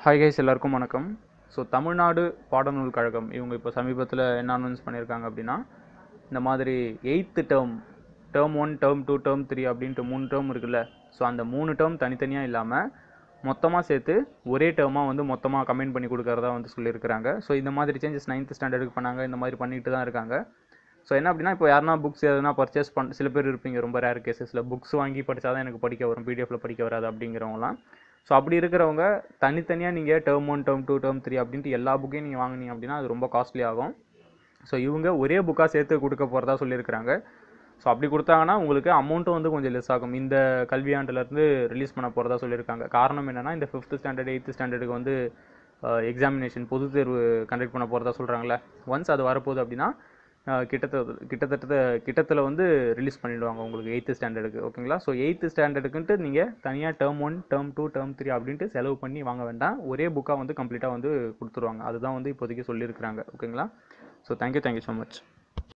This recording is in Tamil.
ஹாய் கைஸ் எல்லாருக்கும் வணக்கம் ஸோ தமிழ்நாடு பாடநூல் கழகம் இவங்க இப்போ சமீபத்தில் என்ன அனௌன்ஸ் பண்ணியிருக்காங்க அப்படின்னா இந்த மாதிரி eighth term term one term two term three அப்படின்ட்டு மூணு டேர்ம் இருக்குல்ல ஸோ அந்த மூணு டேர்ம் தனித்தனியாக இல்லாமல் மொத்தமாக சேர்த்து ஒரே டேர்மாக வந்து மொத்தமாக கமெண்ட் பண்ணி கொடுக்கறதா வந்து சொல்லியிருக்கிறாங்க ஸோ இந்த மாதிரி சேஞ்சஸ் நைன்த் ஸ்டாண்டர்டுக்கு பண்ணாங்க இந்த மாதிரி பண்ணிட்டு தான் இருக்காங்க ஸோ என்ன அப்படின்னா இப்போ யாருனா புக்ஸ் எதுனா பர்ச்சேஸ் பண்ண சில பேர் இருப்பீங்க ரொம்ப ரேர் கேசஸில் புக்ஸ் வாங்கி படித்தா தான் எனக்கு படிக்க வரும் பிடிஎஃப்ல படிக்க வராது அப்படிங்கிறவங்களாம் ஸோ அப்படி இருக்கிறவங்க தனித்தனியாக நீங்கள் term one term two term three அப்படின்ட்டு எல்லா புக்கையும் நீங்கள் வாங்குனீங்க அப்படின்னா அது ரொம்ப காஸ்ட்லி ஆகும் ஸோ இவங்க ஒரே புக்காக சேர்த்து கொடுக்க போகிறதா சொல்லியிருக்கிறாங்க ஸோ அப்படி கொடுத்தாங்கன்னா உங்களுக்கு அமௌண்ட்டும் வந்து கொஞ்சம் லெஸ் ஆகும் இந்த கல்வியாண்டுலேருந்து ரிலீஸ் பண்ண போகிறதா சொல்லியிருக்காங்க காரணம் என்னென்னா இந்த ஃபிஃப்த் ஸ்டாண்டர்ட் எயித்து ஸ்டாண்டர்டுக்கு வந்து எக்ஸாமினேஷன் பொது தேர்வு கண்டக்ட் பண்ண போகிறதா சொல்கிறாங்களே ஒன்ஸ் அது வரப்போகுது அப்படின்னா அஹ், கிட்டத்தட்ட கிட்டத்தட்ட கிட்டத்தில் வந்து ரிலீஸ் பண்ணிடுவாங்க உங்களுக்கு எயித்து ஸ்டாண்டர்டுக்கு ஓகேங்களா ஸோ எயித்து ஸ்டாண்டர்டுக்குன்ட்டு நீங்கள் தனியாக term one term two term three அப்படின்ட்டு செலவு பண்ணி வாங்க வேண்டாம் ஒரே புக்காக வந்து கம்ப்ளீட்டாக வந்து கொடுத்துருவாங்க அதுதான் வந்து இப்போதைக்கு சொல்லியிருக்கிறாங்க ஓகேங்களா so thank you thank you so much